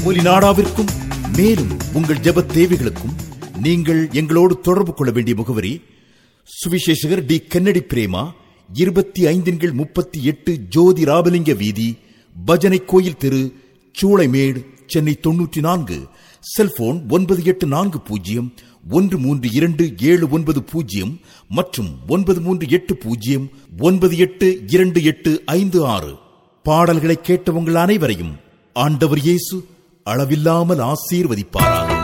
ஒலிநாடாவிற்கும் மேலும் உங்கள் ஜெப தேவைகளுக்கும் நீங்கள் எங்களோடு தொடர்பு கொள்ள வேண்டிய முகவரி சுவிசேஷகர் டி கென்னடி பிரேமா இருபத்தி ஐந்தின்கள் முப்பத்தி எட்டு ஜோதி ராபலிங்க வீதி பஜனை கோயில் தெரு சூளைமேடு சென்னை தொன்னூற்றி நான்கு செல்போன் ஒன்பது எட்டு நான்கு பூஜ்ஜியம் ஒன்று மூன்று இரண்டு ஏழு ஒன்பது பூஜ்ஜியம் மற்றும் ஒன்பது மூன்று எட்டு பூஜ்ஜியம் ஒன்பது எட்டு இரண்டு எட்டு ஐந்து ஆறு பாடல்களை கேட்ட உங்கள் அனைவரையும் ஆண்டவர் இயேசு அளவில்லாமல் ஆசீர்வதிப்பாராக